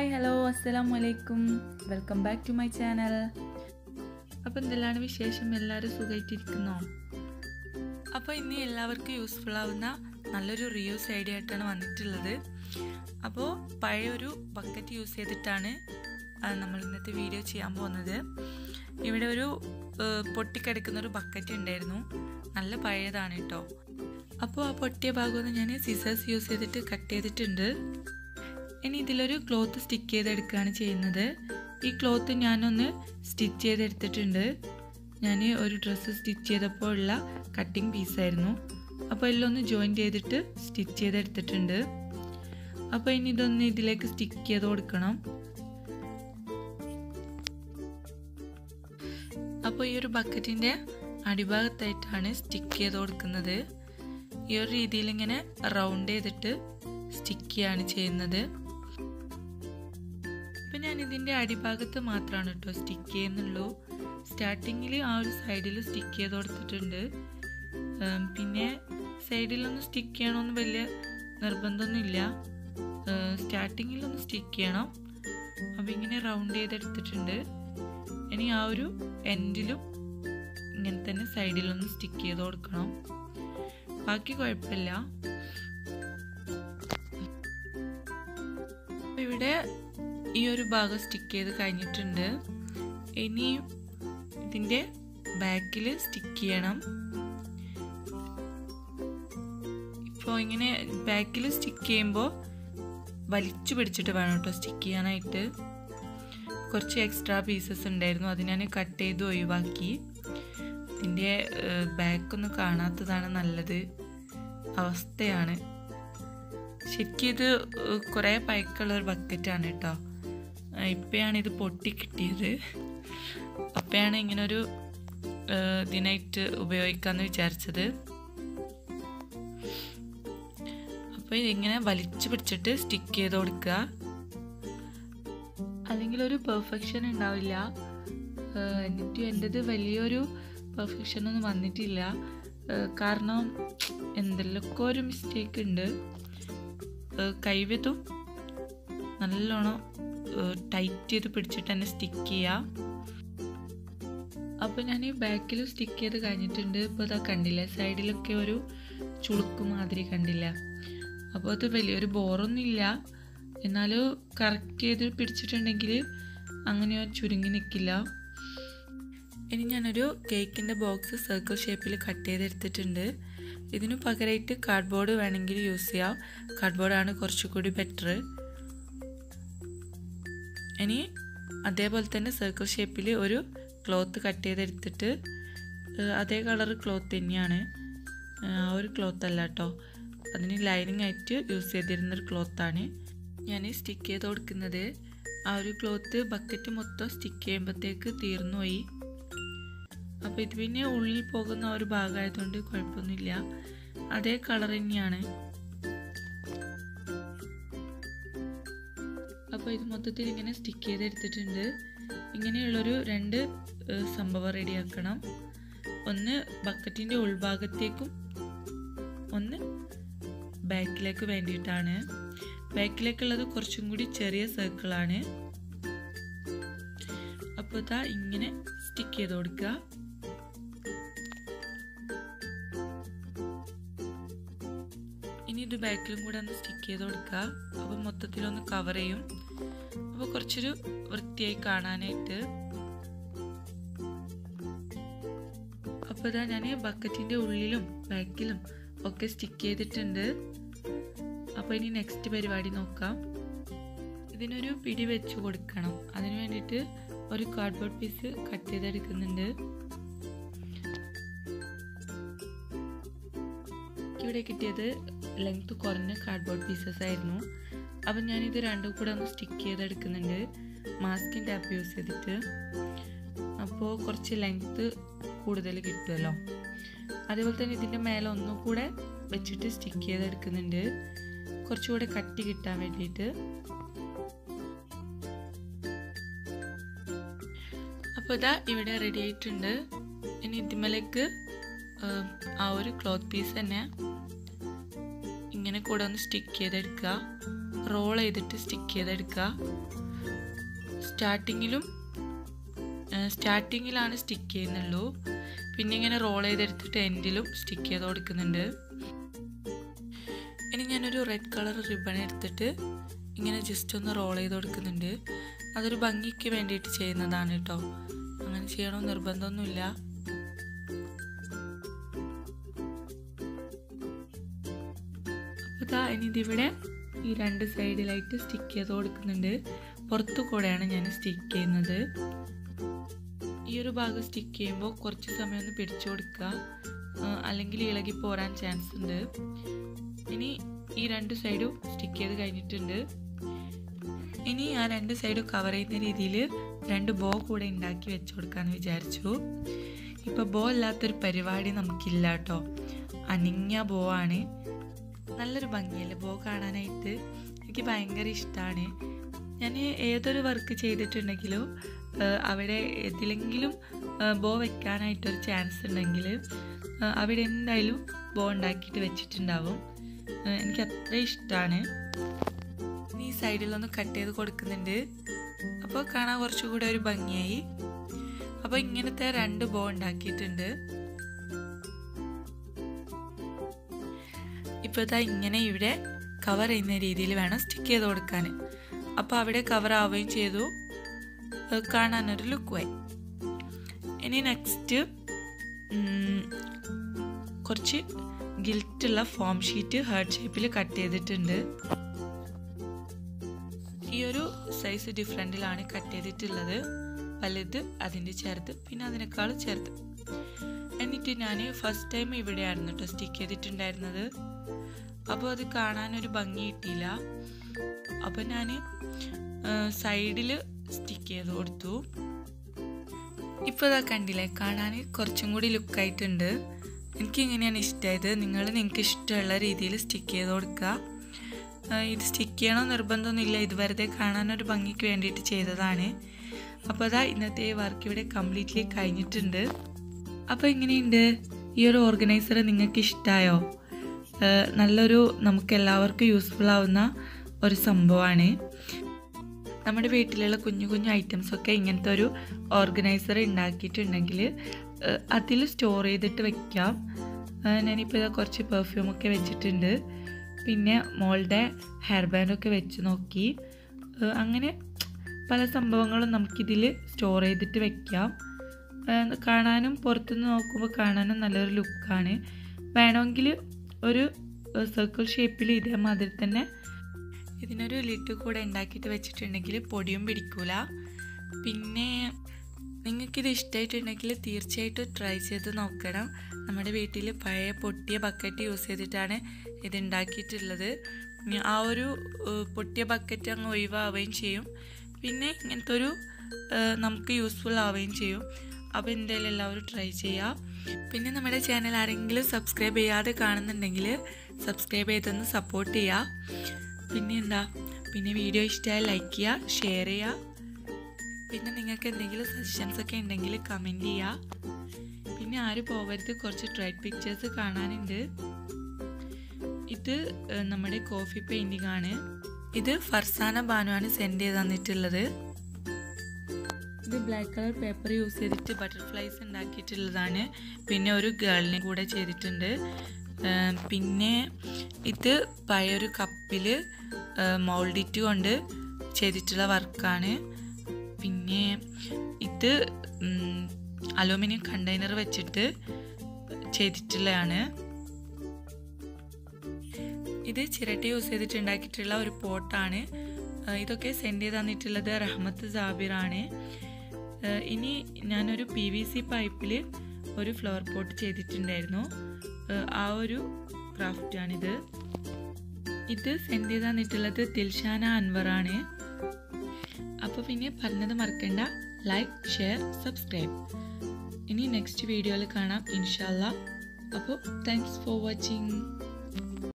hi hello അസ്സലാം വലൈക്കും welcome back to my channel അപ്പോൾ എന്തെല്ലാം വിശേഷം എല്ലാവരും സുഖമായിട്ടിരിക്കുന്നോ അപ്പോൾ ഇന്ന് എല്ലാവർക്കും യൂസ്ഫുൾ ആവുന്ന നല്ലൊരു റിയൂസ് ഐഡിയ ആയിട്ടാണ് വന്നിട്ടുള്ളത് അപ്പോൾ പഴയൊരു ബക്കറ്റ് യൂസ് ചെയ്തിട്ടാണ് ആ, നമ്മൾ ഇന്നത്തെ വീഡിയോ ചെയ്യാൻ പോകുന്നത് ഇവിടെ ഒരു ഏഹ്, പൊട്ടിക്കിടക്കുന്ന ഒരു ബക്കറ്റ് ഉണ്ടായിരുന്നു നല്ല പഴയതാണ് കേട്ടോ അപ്പോൾ ആ പൊട്ടിയ ഭാഗമൊന്ന് ഞാൻ സിസേഴ്സ് യൂസ് ചെയ്തിട്ട് കട്ട് ചെയ്തിട്ടുണ്ട് ഇനി ഇതിലൊരു ക്ലോത്ത് സ്റ്റിക്ക് ചെയ്തെടുക്കുകയാണ് ചെയ്യുന്നത് ഈ ക്ലോത്ത് ഞാനൊന്ന് സ്റ്റിച്ച് ചെയ്തെടുത്തിട്ടുണ്ട് ഞാൻ ഒരു ഡ്രസ്സ് സ്റ്റിച്ച് ചെയ്തപ്പോൾ ഉള്ള കട്ടിങ് പീസായിരുന്നു അപ്പോൾ എല്ലാം ഒന്ന് ജോയിൻ ചെയ്തിട്ട് സ്റ്റിച്ച് ചെയ്തെടുത്തിട്ടുണ്ട് അപ്പോൾ ഇനി ഇതൊന്ന് ഇതിലേക്ക് സ്റ്റിക്ക് ചെയ്ത് കൊടുക്കണം അപ്പോൾ ഈ ഒരു ബക്കറ്റിൻ്റെ അടിഭാഗത്തായിട്ടാണ് സ്റ്റിക്ക് ചെയ്ത് കൊടുക്കുന്നത് ഈ ഒരു രീതിയിൽ ഇങ്ങനെ റൗണ്ട് ചെയ്തിട്ട് സ്റ്റിക്ക് ചെയ്യാണ് ചെയ്യുന്നത് ഇപ്പം ഞാൻ ഇതിൻ്റെ അടിഭാഗത്ത് മാത്രമാണ് കേട്ടോ സ്റ്റിക്ക് ചെയ്യുന്നുള്ളൂ സ്റ്റാർട്ടിങ്ങിൽ ആ ഒരു സൈഡിൽ സ്റ്റിക്ക് ചെയ്ത് കൊടുത്തിട്ടുണ്ട് ഉം, പിന്നെ സൈഡിലൊന്ന് സ്റ്റിക്ക് ചെയ്യണമെന്ന് വലിയ നിർബന്ധമൊന്നുമില്ല സ്റ്റാർട്ടിങ്ങിലൊന്ന് സ്റ്റിക്ക് ചെയ്യണം അപ്പം ഇങ്ങനെ റൗണ്ട് ചെയ്തെടുത്തിട്ടുണ്ട് ഇനി ആ ഒരു എൻഡിലും ഇങ്ങനെ തന്നെ സൈഡിലൊന്ന് സ്റ്റിക്ക് ചെയ്ത് കൊടുക്കണം ബാക്കി കുഴപ്പമില്ല അപ്പൊ ഇവിടെ ഈ ഒരു ഭാഗം സ്റ്റിക്ക് ചെയ്ത് കഴിഞ്ഞിട്ടുണ്ട് ഇനി ഇതിൻ്റെ ബാക്കിൽ സ്റ്റിക്ക് ചെയ്യണം ഇപ്പോൾ ഇങ്ങനെ ബാക്കിൽ സ്റ്റിക്ക് ചെയ്യുമ്പോൾ വലിച്ചു പിടിച്ചിട്ട് വേണം കേട്ടോ സ്റ്റിക്ക് ചെയ്യാനായിട്ട് കുറച്ച് എക്സ്ട്രാ പീസസ് ഉണ്ടായിരുന്നു അത് ഞാൻ കട്ട് ചെയ്ത് ഒഴിവാക്കി ഇതിൻ്റെ ബാക്കൊന്നും കാണാത്തതാണ് നല്ലത് അവസ്ഥയാണ് ശരിക്കും ഇത് ഏഹ്, കുറേ പഴക്കമുള്ള ഒരു ബക്കറ്റാണ് കേട്ടോ ഏഹ്, ഇപ്പോഴാണ് ഇത് പൊട്ടി കിട്ടിയത് അപ്പോഴാണ് ഇങ്ങനൊരു ഏഹ്, ഇതിനായിട്ട് ഉപയോഗിക്കാമെന്ന് വിചാരിച്ചത് അപ്പോൾ ഇതിങ്ങനെ വലിച്ചു പിടിച്ചിട്ട് സ്റ്റിക്ക് ചെയ്ത് കൊടുക്കുക അല്ലെങ്കിൽ ഒരു പെർഫെക്ഷൻ ഉണ്ടാവില്ല ഏഹ്, എന്നിട്ടും എൻ്റെത് വലിയൊരു പെർഫെക്ഷൻ ഒന്നും വന്നിട്ടില്ല ഏഹ്, കാരണം എന്തെല്ലൊക്കെ ഒരു മിസ്റ്റേക്ക് ഉണ്ട് ഏഹ്, കൈവതും നല്ലോണം ടൈറ്റ് ചെയ്ത് പിടിച്ചിട്ട് തന്നെ സ്റ്റിക്ക് ചെയ്യുക അപ്പോൾ ഞാൻ ഈ ബാക്കിൽ സ്റ്റിക്ക് ചെയ്ത് കഴിഞ്ഞിട്ടുണ്ട് ഇപ്പോൾ ഇതാ കണ്ടില്ല സൈഡിലൊക്കെ ഒരു ചുളുക്ക് മാതിരി കണ്ടില്ല അപ്പോൾ അത് വലിയൊരു ബോറൊന്നുമില്ല എന്നാലും കറക്റ്റ് ചെയ്ത് പിടിച്ചിട്ടുണ്ടെങ്കിൽ അങ്ങനെ ചുരുങ്ങി നിൽക്കില്ല ഇനി ഞാനൊരു കേക്കിൻ്റെ ബോക്സ് സർക്കിൾ ഷേപ്പിൽ കട്ട് ചെയ്തെടുത്തിട്ടുണ്ട് ഇതിനു പകരമായിട്ട് കാർഡ്ബോർഡ് വേണമെങ്കിൽ യൂസ് ചെയ്യാം കാർഡ്ബോർഡാണ് കുറച്ചുകൂടി ബെറ്റർ ഇനി അതേപോലെ തന്നെ സർക്കിൾ ഷേപ്പിൽ ഒരു ക്ലോത്ത് കട്ട് ചെയ്തെടുത്തിട്ട് ഏഹ്, അതേ കളർ ക്ലോത്ത് തന്നെയാണ് ഏഹ്, ആ ഒരു ക്ലോത്ത് അല്ല കേട്ടോ അതിന് ലൈനിങ് ആയിട്ട് യൂസ് ചെയ്തിരുന്നൊരു ക്ലോത്താണ് ഞാൻ സ്റ്റിക്ക് ചെയ്ത് കൊടുക്കുന്നത് ആ ഒരു ക്ലോത്ത് ബക്കറ്റ് മൊത്തം സ്റ്റിക്ക് ചെയ്യുമ്പോഴത്തേക്ക് തീർന്നു പോയി അപ്പോൾ ഇത് പിന്നെ ഉള്ളിൽ പോകുന്ന ഒരു ഭാഗമായതുകൊണ്ട് കുഴപ്പമൊന്നുമില്ല അതേ കളർ തന്നെയാണ് അപ്പോൾ ഇത് മൊത്തത്തിൽ ഇങ്ങനെ സ്റ്റിക്ക് ചെയ്തെടുത്തിട്ടുണ്ട് ഇങ്ങനെയുള്ളൊരു രണ്ട് ഏഹ്, സംഭവം റെഡിയാക്കണം ഒന്ന് ബക്കറ്റിൻ്റെ ഉൾഭാഗത്തേക്കും ഒന്ന് ബാക്കിലേക്ക് വേണ്ടിയിട്ടാണ് ബാക്കിലേക്കുള്ളത് കുറച്ചും കൂടി ചെറിയ സർക്കിളാണ് അപ്പോൾ ഇതാ ഇങ്ങനെ സ്റ്റിക്ക് ചെയ്ത് കൊടുക്കുക ഇനി ഇത് ബാക്കിലും കൂടെ ഒന്ന് സ്റ്റിക്ക് ചെയ്ത് കൊടുക്കുക അപ്പോൾ മൊത്തത്തിലൊന്ന് കവർ ചെയ്യും അപ്പോൾ കുറച്ചൊരു വൃത്തിയായി കാണാനായിട്ട് അപ്പോൾ ഇതാ ഞാൻ ബക്കറ്റിൻ്റെ ഉള്ളിലും ബാക്കിലും ഒക്കെ സ്റ്റിക്ക് ചെയ്തിട്ടുണ്ട് അപ്പോൾ ഇനി നെക്സ്റ്റ് പരിപാടി നോക്കാം ഇതിനൊരു പിടി വെച്ച് കൊടുക്കണം അതിന് വേണ്ടിയിട്ട് ഒരു കാർഡ്ബോർഡ് പീസ് കട്ട് ചെയ്തെടുക്കുന്നുണ്ട് ഇവിടെ കിട്ടിയത് ലെങ്ത് കുറഞ്ഞ കാർഡ്ബോർഡ് പീസസ് ആയിരുന്നു അപ്പം ഞാനിത് രണ്ടും കൂടെ ഒന്ന് സ്റ്റിക്ക് ചെയ്തെടുക്കുന്നുണ്ട് മാസ്കിൻ ടാപ്പ് യൂസ് ചെയ്തിട്ട് അപ്പോൾ കുറച്ച് ലെങ്ത്ത് കൂടുതൽ കിട്ടുമല്ലോ അതേപോലെ തന്നെ ഇതിൻ്റെ മേലെ ഒന്നും കൂടെ വെച്ചിട്ട് സ്റ്റിക്ക് ചെയ്തെടുക്കുന്നുണ്ട് കുറച്ചുകൂടെ കട്ടി കിട്ടാൻ വേണ്ടിയിട്ട് അപ്പോൾ ഇതാ ഇവിടെ റെഡി ആയിട്ടുണ്ട് ഇനി ഇതിമലേക്ക് ആ ഒരു ക്ലോത്ത് പീസ് തന്നെ ഇങ്ങനെ കൂടെ ഒന്ന് സ്റ്റിക്ക് ചെയ്തെടുക്കുക റോൾ ചെയ്തിട്ട് സ്റ്റിക്ക് ചെയ്തെടുക്കുക സ്റ്റാർട്ടിങ്ങിലും സ്റ്റാർട്ടിങ്ങിലാണ് സ്റ്റിക്ക് ചെയ്യുന്നുള്ളൂ പിന്നെ ഇങ്ങനെ റോൾ ചെയ്തെടുത്തിട്ട് എൻഡിലും സ്റ്റിക്ക് ചെയ്ത് കൊടുക്കുന്നുണ്ട് ഇനി ഞാനൊരു റെഡ് കളർ റിബൺ എടുത്തിട്ട് ഇങ്ങനെ ജസ്റ്റ് ഒന്ന് റോൾ ചെയ്ത് കൊടുക്കുന്നുണ്ട് അതൊരു ഭംഗിക്ക് വേണ്ടിയിട്ട് ചെയ്യുന്നതാണ് കേട്ടോ അങ്ങനെ ചെയ്യണമെന്ന് നിർബന്ധമൊന്നുമില്ല അപ്പോൾ ഇതാ ഇനി ഇതിവിടെ ഈ രണ്ട് സൈഡിലായിട്ട് സ്റ്റിക്ക് ചെയ്ത് കൊടുക്കുന്നുണ്ട് പുറത്തു കൂടെയാണ് ഞാൻ സ്റ്റിക്ക് ചെയ്യുന്നത് ഈ ഒരു ഭാഗം സ്റ്റിക്ക് ചെയ്യുമ്പോൾ കുറച്ച് സമയം ഒന്ന് പിടിച്ചു കൊടുക്കുക അല്ലെങ്കിൽ ഇളകി പോരാൻ ചാൻസ് ഉണ്ട് ഇനി ഈ രണ്ട് സൈഡും സ്റ്റിക്ക് ചെയ്ത് കഴിഞ്ഞിട്ടുണ്ട് ഇനി ആ രണ്ട് സൈഡും കവർ ചെയ്യുന്ന രീതിയിൽ രണ്ട് ബോ കൂടെ ഉണ്ടാക്കി വെച്ച് കൊടുക്കാമെന്ന് വിചാരിച്ചു ഇപ്പോൾ ബോ ഇല്ലാത്തൊരു പരിപാടി നമുക്കില്ല കേട്ടോ അനിങ്ങ ബോ ആണ് നല്ലൊരു ഭംഗിയല്ലേ ബോ കാണാനായിട്ട് എനിക്ക് ഭയങ്കര ഇഷ്ടമാണ് ഞാൻ ഏതൊരു വർക്ക് ചെയ്തിട്ടുണ്ടെങ്കിലും അവിടെ ഏതിലെങ്കിലും ബോ വെക്കാനായിട്ടൊരു ചാൻസ് ഉണ്ടെങ്കിൽ അവിടെ എന്തായാലും ബോ ഉണ്ടാക്കിയിട്ട് വെച്ചിട്ടുണ്ടാവും എനിക്ക് അത്ര ഇഷ്ടമാണ് ഈ സൈഡിലൊന്ന് കട്ട് ചെയ്ത് കൊടുക്കുന്നുണ്ട് അപ്പോൾ കാണാൻ കുറച്ചുകൂടെ ഒരു ഭംഗിയായി അപ്പോൾ ഇങ്ങനത്തെ രണ്ട് ബോ ഉണ്ടാക്കിയിട്ടുണ്ട് ഇപ്പോൾ ഇതാ ഇങ്ങനെ ഇവിടെ കവർ ചെയ്യുന്ന രീതിയിൽ വേണം സ്റ്റിക്ക് ചെയ്ത് കൊടുക്കാൻ അപ്പോൾ അവിടെ കവർ ആവുകയും ചെയ്തു കാണാനൊരു ലുക്കുമായി ഇനി നെക്സ്റ്റ് കുറച്ച് ഗിൽറ്റുള്ള ഫോം ഷീറ്റ് ഹാർട്ട് ഷേപ്പിൽ കട്ട് ചെയ്തിട്ടുണ്ട് ഈ ഒരു സൈസ് ഡിഫറെൻറ്റിലാണ് കട്ട് ചെയ്തിട്ടുള്ളത് വലുത് അതിൻ്റെ ചേർത്ത് പിന്നെ അതിനേക്കാൾ ചേർത്ത് എന്നിട്ട് ഞാൻ ഫസ്റ്റ് ടൈം ഇവിടെയായിരുന്നു കേട്ടോ സ്റ്റിക്ക് ചെയ്തിട്ടുണ്ടായിരുന്നത് അപ്പോൾ അത് കാണാനൊരു ഭംഗി കിട്ടിയില്ല അപ്പോൾ ഞാൻ സൈഡിൽ സ്റ്റിക്ക് ചെയ്ത് കൊടുത്തു ഇപ്പോൾ ഇതാ കണ്ടില്ലേ കാണാൻ കുറച്ചും കൂടി ലുക്കായിട്ടുണ്ട് എനിക്ക് ഇങ്ങനെയാണ് ഇഷ്ടമായത് നിങ്ങൾ നിങ്ങൾക്ക് ഇഷ്ടമുള്ള രീതിയിൽ സ്റ്റിക്ക് ചെയ്ത് കൊടുക്കുക ഇത് സ്റ്റിക്ക് ചെയ്യണോ നിർബന്ധമൊന്നുമില്ല ഇത് വെറുതെ കാണാനൊരു ഭംഗിക്ക് വേണ്ടിയിട്ട് ചെയ്തതാണ് അപ്പോൾ അതാ ഇന്നത്തെ വർക്ക് ഇവിടെ കംപ്ലീറ്റ്ലി കഴിഞ്ഞിട്ടുണ്ട് അപ്പോൾ എങ്ങനെയുണ്ട് ഈ ഒരു ഓർഗനൈസർ നിങ്ങൾക്ക് ഇഷ്ടമായോ നല്ലൊരു നമുക്ക് എല്ലാവർക്കും യൂസ്ഫുൾ ആവുന്ന ഒരു സംഭവമാണ് നമ്മുടെ വീട്ടിലുള്ള കുഞ്ഞു കുഞ്ഞു ഐറ്റംസൊക്കെ ഇങ്ങനത്തെ ഒരു ഓർഗനൈസർ ഉണ്ടാക്കിയിട്ടുണ്ടെങ്കിൽ അതിൽ സ്റ്റോർ ചെയ്തിട്ട് വെക്കാം ഞാനിപ്പോൾ ഇതാ കുറച്ച് പെർഫ്യൂമൊക്കെ വെച്ചിട്ടുണ്ട് പിന്നെ മോളുടെ ഹെയർ ബാൻഡൊക്കെ വെച്ച് നോക്കി അങ്ങനെ പല സംഭവങ്ങളും നമുക്കിതിൽ സ്റ്റോർ ചെയ്തിട്ട് വെക്കാം കാണാനും പുറത്തുനിന്ന് നോക്കുമ്പോൾ കാണാനും നല്ലൊരു ലുക്കാണ് വേണമെങ്കിൽ ഒരു സർക്കിൾ ഷേപ്പിൽ ഇതേമാതിരി തന്നെ ഇതിനൊരു ലിറ്റ് കൂടെ ഉണ്ടാക്കിയിട്ട് വെച്ചിട്ടുണ്ടെങ്കിൽ പൊടിയും പിടിക്കൂല പിന്നെ നിങ്ങൾക്കിത് ഇഷ്ടമായിട്ടുണ്ടെങ്കിൽ തീർച്ചയായിട്ടും ട്രൈ ചെയ്ത് നോക്കണം നമ്മുടെ വീട്ടിൽ പഴയ പൊട്ടിയ ബക്കറ്റ് യൂസ് ചെയ്തിട്ടാണ് ഇത് ഉണ്ടാക്കിയിട്ടുള്ളത് ആ ഒരു പൊട്ടിയ ബക്കറ്റ് അങ്ങ് ഒഴിവാവുകയും ചെയ്യും പിന്നെ ഇങ്ങനത്തെ ഒരു നമുക്ക് യൂസ്ഫുൾ ആവുകയും ചെയ്യും അപ്പോൾ എന്തായാലും എല്ലാവരും ട്രൈ ചെയ്യുക പിന്നെ നമ്മുടെ ചാനൽ ആരെങ്കിലും സബ്സ്ക്രൈബ് ചെയ്യാതെ കാണുന്നുണ്ടെങ്കിൽ സബ്സ്ക്രൈബ് ചെയ്തൊന്ന് സപ്പോർട്ട് ചെയ്യുക പിന്നെ എന്താ പിന്നെ വീഡിയോ ഇഷ്ടമായി ലൈക്ക് ചെയ്യുക ഷെയർ ചെയ്യുക പിന്നെ നിങ്ങൾക്ക് എന്തെങ്കിലും സജഷൻസ് ഒക്കെ ഉണ്ടെങ്കിൽ കമൻറ്റ് ചെയ്യുക പിന്നെ ആരും പോവരുത് കുറച്ച് ട്രൈഡ് പിക്ചേഴ്സ് കാണാനുണ്ട് ഇത് നമ്മുടെ കോഫി പെയിൻറ്റിംഗ് ആണ് ഇത് ഫർസാന ബാനുവാണ് സെൻഡ് ചെയ്ത് തന്നിട്ടുള്ളത് ഇത് ബ്ലാക്ക് കളർ പേപ്പർ യൂസ് ചെയ്തിട്ട് ബട്ടർഫ്ലൈസ് ഉണ്ടാക്കിയിട്ടുള്ളതാണ് പിന്നെ ഒരു ഗേളിനെ കൂടെ ചെയ്തിട്ടുണ്ട് പിന്നെ ഇത് പഴയൊരു കപ്പിൽ മോൾഡിറ്റ് കൊണ്ട് ചെയ്തിട്ടുള്ള വർക്കാണ് പിന്നെ ഇത് അലൂമിനിയം കണ്ടെയ്നർ വെച്ചിട്ട് ചെയ്തിട്ടുള്ളതാണ് ഇത് ചിരട്ട യൂസ് ചെയ്തിട്ട് ഉണ്ടാക്കിയിട്ടുള്ള ഒരു പോട്ടാണ് ഇതൊക്കെ സെൻഡ് ചെയ്ത് തന്നിട്ടുള്ളത് റഹ്മത്ത് സാബിറാണ് ഇനി ഞാനൊരു പി വി സി പൈപ്പിൽ ഒരു ഫ്ലവർ പോട്ട് ചെയ്തിട്ടുണ്ടായിരുന്നു ആ ഒരു ക്രാഫ്റ്റാണിത് ഇത് സെൻഡ് ചെയ്ത് തന്നിട്ടുള്ളത് ദിൽഷാന അൻവറാണ് അപ്പോൾ പിന്നെ പറഞ്ഞത് മറക്കണ്ട ലൈക്ക് ഷെയർ സബ്സ്ക്രൈബ് ഇനി നെക്സ്റ്റ് വീഡിയോയിൽ കാണാം ഇൻഷാല്ല അപ്പോൾ താങ്ക്സ് ഫോർ വാച്ചിങ്